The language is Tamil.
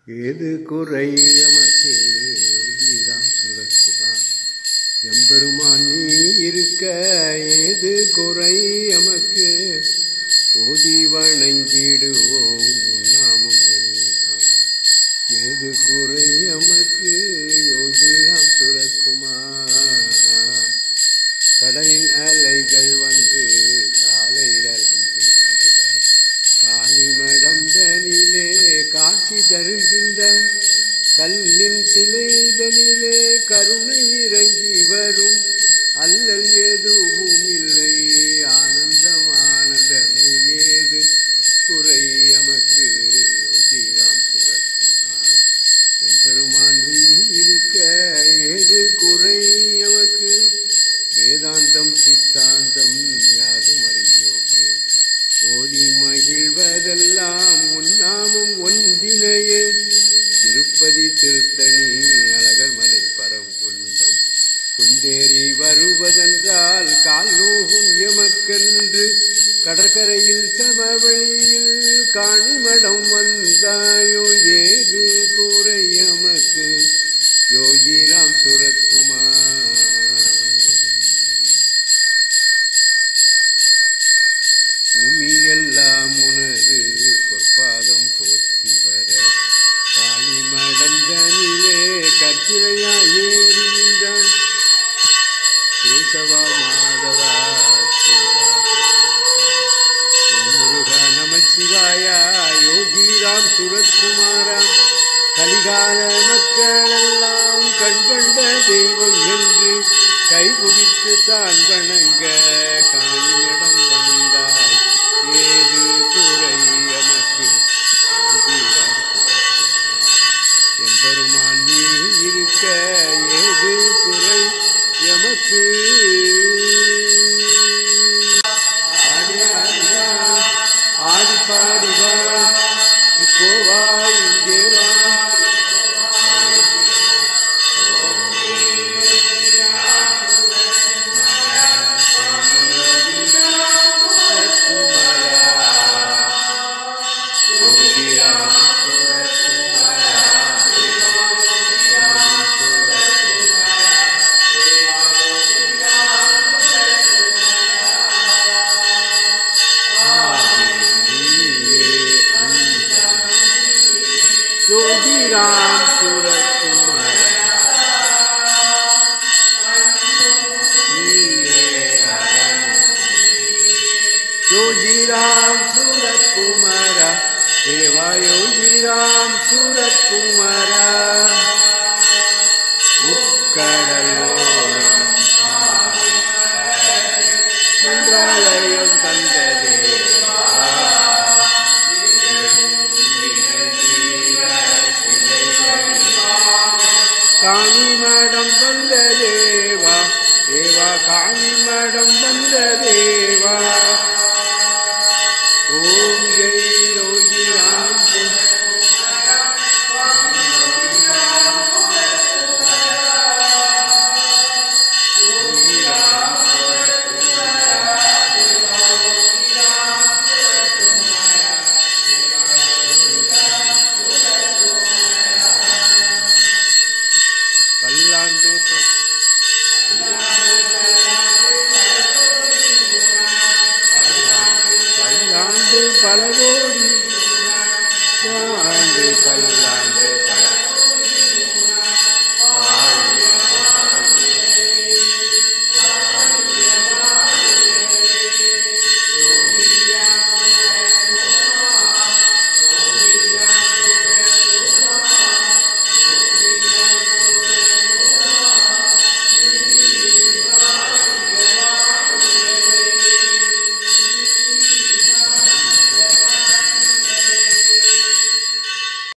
ஏது குறை எமக்கு யோகிராம் சுரக்குமார் எம்பெருமான் நீ இருக்க ஏது குறை எமக்கு ஓதி வணங்கிடுவோம் உண்ணாமும் என்னாலும் ஏது குறை எமக்கு யோகிராம் சுரக்குமார் கடலின் அலைகள் வந்து காலை அலம்பிட காளிமடம் தனிலே காட்சி தருகின்ற கல்லின் சிலைதனிலே கருணை இறங்கி வரும் அல்லல் எதுவும் இல்லை ஆனந்தம் ஆனந்தமே ஏது குறை எமக்கு யோகிராம் சுரக்குமார் எம்பெருமான் நீ இருக்க ஏது குறை எமக்கு வேதாந்தம் சித்தாந்தம் யாரும் அறியோமே ஓதி மகிழ்வதெல்லாம் உன்னாமும் ஒன்றினையே திருப்பதி திருத்தணி அழகர் மலை பரங்குன்றம் குந்தேறி வருவதென்றால் கால் நோகும் எமக்கென்று கடற்கரையில் சமவெளியில் காணிமடம் வந்தாயோ ஏது கூரை எமக்கு யோகிராம் சுரத்குமார் பூமியெல்லாம் உனது பொற்பாதம் போற்றி வர காணி மடந்தனிலே கற்சிலையா ஏறிந்தான் கேசவா மாதவா சிவா முருகா நமச்சிவாயா யோகிராம் சுரத்குமாரா கலிகால மக்களெல்லாம் கண்கண்ட தெய்வம் என்று கைகுவித்து தான் வணங்க காணிமடம் வந்தாய் ஏது குறை எமக்கு யோகிராம் சுரத்குமாரா. எம்பெருமான் நீ இருக்க ஏது குறை எமக்கு ஆடி ஆடிவா, ஆடி பாடிவா இப்போ வா இங்கே வா ஜோதிராம் சுரகுமார் யோகிராம் சுரகுமார தேவா யோகிராம் சுரகுமார முக்கடலோரம் மந்திராலயம் தந்ததே காணிமடம் வந்த தேவா தேவா காணிமடம் வந்த தேவா ஓம் ஜெய் யோகி ராம் பல்லாண்டு ப- பல்லாண்டு பல கோடி ஆண்டு பல்லாண்டு